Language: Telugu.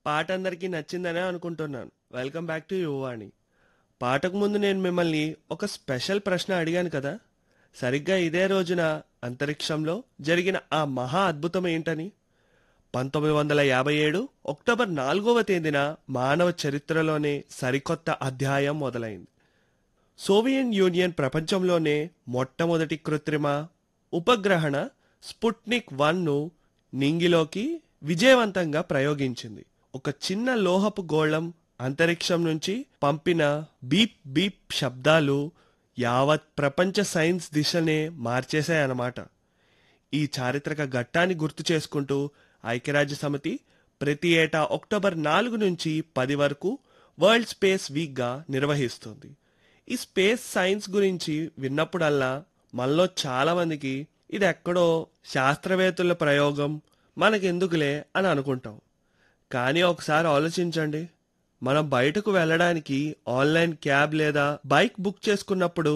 పాట అందరికీ నచ్చిందనే అనుకుంటున్నాను వెల్కమ్ బ్యాక్ టు యువాణి పాటకు ముందు నేను మిమ్మల్ని ఒక స్పెషల్ ప్రశ్న అడిగాను కదా సరిగ్గా ఇదే రోజున అంతరిక్షంలో జరిగిన ఆ మహా అద్భుతం ఏంటని పంతొమ్మిది వందల యాభై ఏడు అక్టోబర్ నాలుగవ తేదీన మానవ చరిత్రలోనే సరికొత్త అధ్యాయం మొదలైంది సోవియన్ యూనియన్ ప్రపంచంలోనే మొట్టమొదటి కృత్రిమ ఉపగ్రహణ స్పుట్నిక్ వన్ను నింగిలోకి విజయవంతంగా ప్రయోగించింది ఒక చిన్న లోహపు గోళం అంతరిక్షం నుంచి పంపిన బీప్ బీప్ శబ్దాలు యావత్ ప్రపంచ సైన్స్ దిశనే మార్చేశాయన్నమాట ఈ చారిత్రక ఘట్టాన్ని గుర్తు చేసుకుంటూ ఐక్యరాజ్య సమితి ప్రతి ఏటా అక్టోబర్ నాలుగు నుంచి పది వరకు వరల్డ్ స్పేస్ వీక్గా నిర్వహిస్తుంది ఈ స్పేస్ సైన్స్ గురించి విన్నప్పుడల్లా మనలో చాలా మందికి ఇది ఎక్కడో శాస్త్రవేత్తల ప్రయోగం మనకెందుకులే అని అనుకుంటాం కానీ ఒకసారి ఆలోచించండి మనం బయటకు వెళ్ళడానికి ఆన్లైన్ క్యాబ్ లేదా బైక్ బుక్ చేసుకున్నప్పుడు